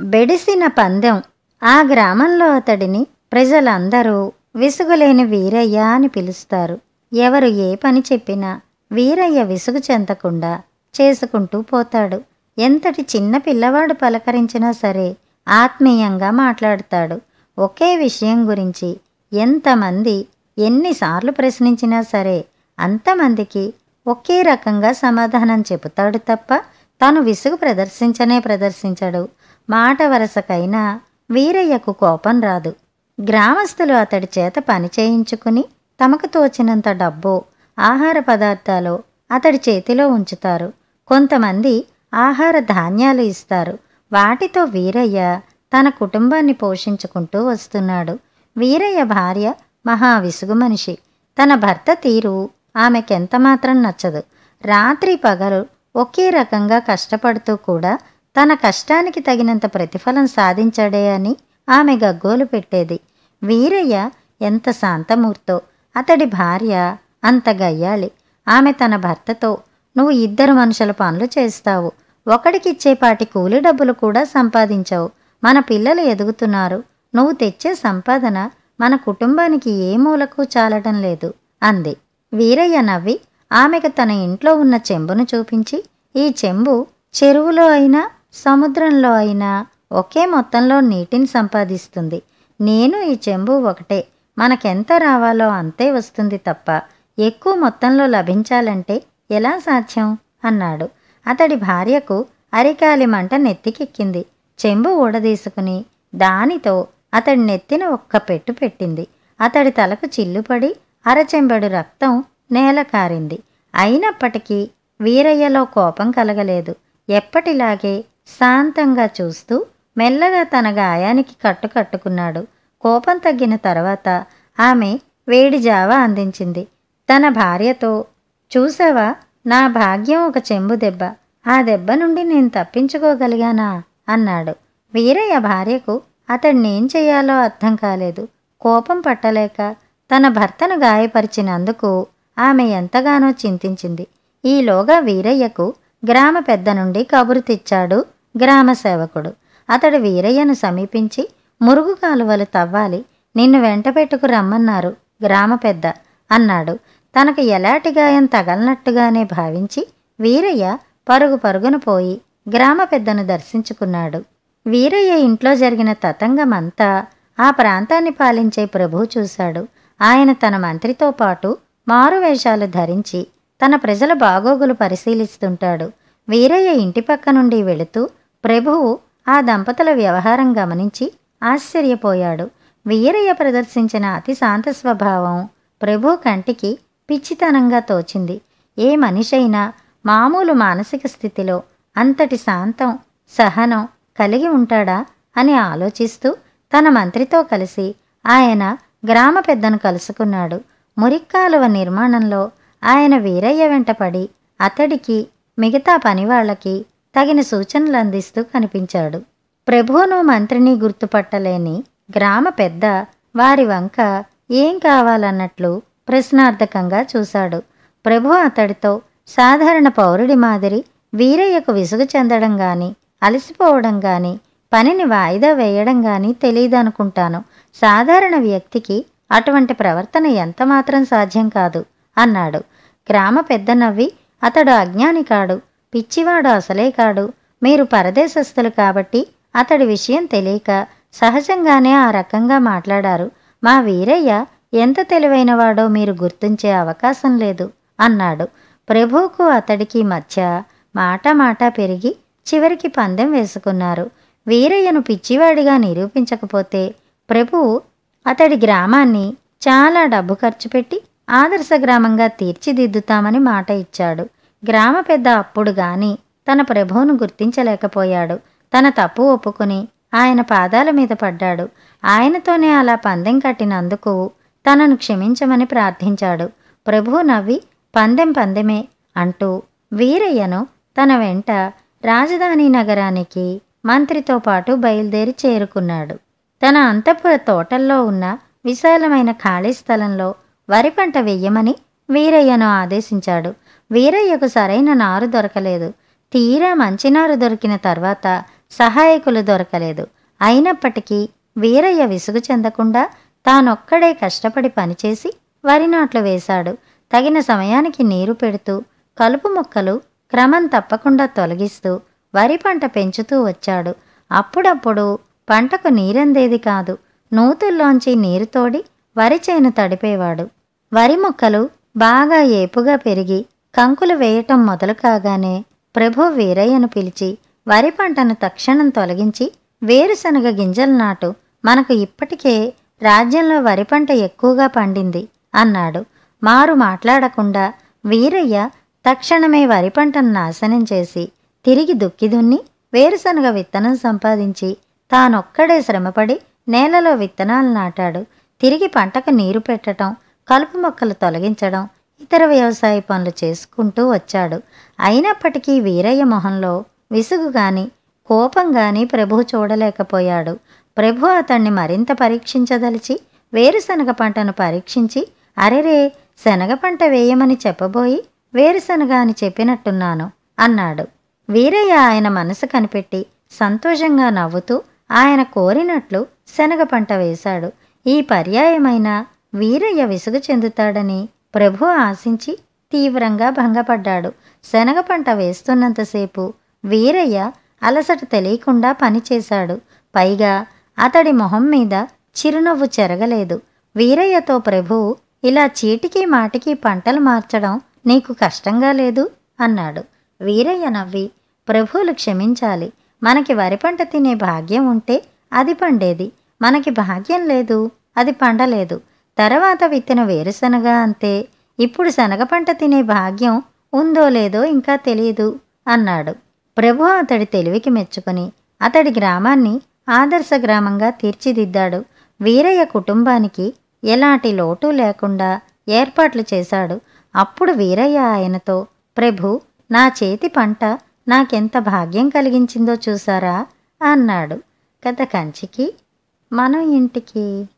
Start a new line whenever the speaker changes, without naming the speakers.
బెడిసిన పందెం ఆ గ్రామంలో అతడిని ప్రజలందరూ విసుగులేని వీరయ్య అని పిలుస్తారు ఎవరు ఏ పని చెప్పినా వీరయ్య విసుగు చెందకుండా చేసుకుంటూ పోతాడు ఎంతటి చిన్న పిల్లవాడు పలకరించినా సరే ఆత్మీయంగా మాట్లాడతాడు ఒకే విషయం గురించి ఎంతమంది ఎన్నిసార్లు ప్రశ్నించినా సరే అంతమందికి ఒకే రకంగా సమాధానం చెబుతాడు తప్ప తాను విసుగు ప్రదర్శించనే ప్రదర్శించడు మాట వరసకైనా వీరయ్యకు కోపం రాదు గ్రామస్తులు అతడి చేత పని చేయించుకుని తమకు తోచినంత డబ్బు ఆహార పదార్థాలు అతడి చేతిలో ఉంచుతారు కొంతమంది ఆహార ధాన్యాలు ఇస్తారు వాటితో వీరయ్య తన కుటుంబాన్ని పోషించుకుంటూ వస్తున్నాడు వీరయ్య భార్య మహా విసుగు మనిషి తన భర్త తీరు ఆమెకెంత మాత్రం నచ్చదు రాత్రి పగలు ఒకే రకంగా కష్టపడుతూ కూడా తన కష్టానికి తగినంత ప్రతిఫలం సాధించాడే అని ఆమె గగ్గోలు పెట్టేది వీరయ్య ఎంత శాంతమూర్తో అతడి భార్య అంత గయ్యాళి ఆమె తన భర్తతో నువ్వు ఇద్దరు మనుషుల పనులు చేస్తావు ఒకడికిచ్చేపాటి కూలి డబ్బులు కూడా సంపాదించావు మన పిల్లలు ఎదుగుతున్నారు నువ్వు తెచ్చే సంపాదన మన కుటుంబానికి ఏ మూలకు చాలడం లేదు అంది వీరయ్య నవ్వి ఆమెకు తన ఇంట్లో ఉన్న చెంబును చూపించి ఈ చెంబు చెరువులో అయినా సముద్రంలో అయినా ఒకే మొత్తంలో నీటిని సంపాదిస్తుంది నేను ఈ చెంబు ఒకటే మనకెంత రావాలో అంతే వస్తుంది తప్ప ఎక్కువ మొత్తంలో లభించాలంటే ఎలా సాధ్యం అన్నాడు అతడి భార్యకు అరికాలి మంట నెత్తికెక్కింది చెంబు ఊడదీసుకుని దానితో అతడి నెత్తిన ఒక్క పెట్టు పెట్టింది అతడి తలకు చిల్లుపడి అరచెంబెడు రక్తం నేల కారింది అయినప్పటికీ వీరయ్యలో కోపం కలగలేదు ఎప్పటిలాగే శాంతంగా చూస్తూ మెల్లగా తన గాయానికి కట్టు కట్టుకున్నాడు కోపం తగ్గిన తర్వాత ఆమె వేడి జావ అందించింది తన భార్యతో చూసావా నా భాగ్యం ఒక చెంబు దెబ్బ ఆ దెబ్బ నుండి నేను తప్పించుకోగలిగానా అన్నాడు వీరయ్య భార్యకు అతడినేం చేయాలో అర్థం కాలేదు కోపం పట్టలేక తన భర్తను గాయపరిచినందుకు ఆమె ఎంతగానో చింతించింది ఈలోగా వీరయ్యకు గ్రామ పెద్ద నుండి కబురు తెచ్చాడు గ్రామ సేవకుడు అతడు వీరయ్యను సమీపించి మురుగు కాలువలు తవ్వాలి నిన్ను వెంట పెట్టుకు రమ్మన్నారు గ్రామ పెద్ద అన్నాడు తనకు ఎలాంటి గాయం తగలనట్టుగానే భావించి వీరయ్య పరుగు పరుగున పోయి గ్రామ పెద్దను దర్శించుకున్నాడు వీరయ్య ఇంట్లో జరిగిన తతంగమంతా ఆ ప్రాంతాన్ని పాలించే ప్రభు చూశాడు ఆయన తన మంత్రితో పాటు మారువేషాలు ధరించి తన ప్రజల బాగోగులు పరిశీలిస్తుంటాడు వీరయ్య ఇంటి పక్క నుండి వెళుతూ ప్రభువు ఆ దంపతుల వ్యవహారం గమనించి ఆశ్చర్యపోయాడు వీరయ్య ప్రదర్శించిన అతి శాంత స్వభావం ప్రభు కంటికి పిచ్చితనంగా తోచింది ఏ మనిషైనా మామూలు మానసిక స్థితిలో అంతటి శాంతం సహనం కలిగి ఉంటాడా అని ఆలోచిస్తూ తన మంత్రితో కలిసి ఆయన గ్రామ పెద్దను కలుసుకున్నాడు మురిక్కాలువ నిర్మాణంలో ఆయన వీరయ్య వెంటపడి అతడికి మిగతా పనివాళ్లకి తగిన సూచనలు అందిస్తూ కనిపించాడు ప్రభువును మంత్రిని గుర్తుపట్టలేని గ్రామ పెద్ద వారి వంక ఏం కావాలన్నట్లు ప్రశ్నార్థకంగా చూశాడు ప్రభు అతడితో సాధారణ పౌరుడి మాదిరి వీరయ్యకు విసుగు చెందడం గాని అలసిపోవడం గాని పనిని వాయిదా వేయడం గాని తెలియదనుకుంటాను సాధారణ వ్యక్తికి అటువంటి ప్రవర్తన ఎంతమాత్రం సాధ్యం కాదు అన్నాడు గ్రామ పెద్ద నవ్వి అతడు అజ్ఞాని కాడు పిచ్చివాడు అసలే కాడు మీరు పరదేశస్థులు కాబట్టి అతడి విషయం తెలియక సహజంగానే ఆ రకంగా మాట్లాడారు మా వీరయ్య ఎంత తెలివైనవాడో మీరు గుర్తించే అవకాశం లేదు అన్నాడు ప్రభువుకు అతడికి మధ్య మాట మాట పెరిగి చివరికి పందెం వేసుకున్నారు వీరయ్యను పిచ్చివాడిగా నిరూపించకపోతే ప్రభువు అతడి గ్రామాన్ని చాలా డబ్బు ఖర్చు పెట్టి ఆదర్శ గ్రామంగా తీర్చిదిద్దుతామని మాట ఇచ్చాడు గ్రామ పెద్ద అప్పుడు గాని తన ప్రభువును గుర్తించలేకపోయాడు తన తప్పు ఒప్పుకుని ఆయన పాదాల మీద పడ్డాడు ఆయనతోనే అలా పందెం కట్టినందుకు తనను క్షమించమని ప్రార్థించాడు ప్రభువు నవ్వి పందెం పందెమే అంటూ వీరయ్యను తన వెంట రాజధాని నగరానికి మంత్రితో పాటు బయలుదేరి చేరుకున్నాడు తన అంతఃపుర తోటల్లో ఉన్న విశాలమైన ఖాళీ స్థలంలో వరి పంట వెయ్యమని వీరయ్యను ఆదేశించాడు వీరయ్యకు సరైన నారు దొరకలేదు తీరా మంచి నారు దొరికిన తర్వాత సహాయకులు దొరకలేదు అయినప్పటికీ వీరయ్య విసుగు చెందకుండా తానొక్కడే కష్టపడి పనిచేసి వరి నాట్లు వేశాడు తగిన సమయానికి నీరు పెడుతూ కలుపు మొక్కలు క్రమం తప్పకుండా తొలగిస్తూ వరి పంట పెంచుతూ వచ్చాడు అప్పుడప్పుడు పంటకు నీరందేది కాదు నూతుల్లోంచి నీరు తోడి వరి చేను తడిపేవాడు వరి మొక్కలు బాగా ఏపుగా పెరిగి కంకులు వేయటం మొదలు కాగానే ప్రభు వీరయ్యను పిలిచి వరి పంటను తక్షణం తొలగించి వేరుశనగ గింజల నాటు మనకు ఇప్పటికే రాజ్యంలో వరి పంట ఎక్కువగా పండింది అన్నాడు మారు మాట్లాడకుండా వీరయ్య తక్షణమే వరి పంటను నాశనం చేసి తిరిగి దుక్కి దున్ని వేరుశనగ విత్తనం సంపాదించి తానొక్కడే శ్రమపడి నేలలో విత్తనాలు నాటాడు తిరిగి పంటకు నీరు పెట్టడం కలుపు మొక్కలు తొలగించడం ఇతర వ్యవసాయ పనులు చేసుకుంటూ వచ్చాడు అయినప్పటికీ వీరయ్య మొహంలో విసుగు గాని కోపం గాని ప్రభు చూడలేకపోయాడు ప్రభు అతన్ని మరింత పరీక్షించదలిచి వేరుశనగ పంటను పరీక్షించి అరెరే శనగ పంట వేయమని చెప్పబోయి వేరుశనగ అని చెప్పినట్టున్నాను అన్నాడు వీరయ్య ఆయన మనసు కనిపెట్టి సంతోషంగా నవ్వుతూ ఆయన కోరినట్లు శనగ పంట వేశాడు ఈ పర్యాయమైన వీరయ్య విసుగు చెందుతాడని ప్రభు ఆశించి తీవ్రంగా భంగపడ్డాడు శనగ పంట వేస్తున్నంతసేపు వీరయ్య అలసట తెలియకుండా పనిచేశాడు పైగా అతడి మొహం మీద చిరునవ్వు చెరగలేదు వీరయ్యతో ప్రభువు ఇలా చీటికి మాటికి పంటలు మార్చడం నీకు కష్టంగా లేదు అన్నాడు వీరయ్య నవ్వి ప్రభువులు క్షమించాలి మనకి వరి పంట తినే భాగ్యం ఉంటే అది పండేది మనకి భాగ్యం లేదు అది పండలేదు తర్వాత విత్తిన వేరుశనగ అంతే ఇప్పుడు శనగ పంట తినే భాగ్యం ఉందో లేదో ఇంకా తెలియదు అన్నాడు ప్రభు అతడి తెలివికి మెచ్చుకొని అతడి గ్రామాన్ని ఆదర్శ గ్రామంగా తీర్చిదిద్దాడు వీరయ్య కుటుంబానికి ఎలాంటి లోటు లేకుండా ఏర్పాట్లు చేశాడు అప్పుడు వీరయ్య ఆయనతో ప్రభు నా చేతి పంట నాకెంత భాగ్యం కలిగించిందో చూసారా అన్నాడు కథ కంచికి మనం ఇంటికి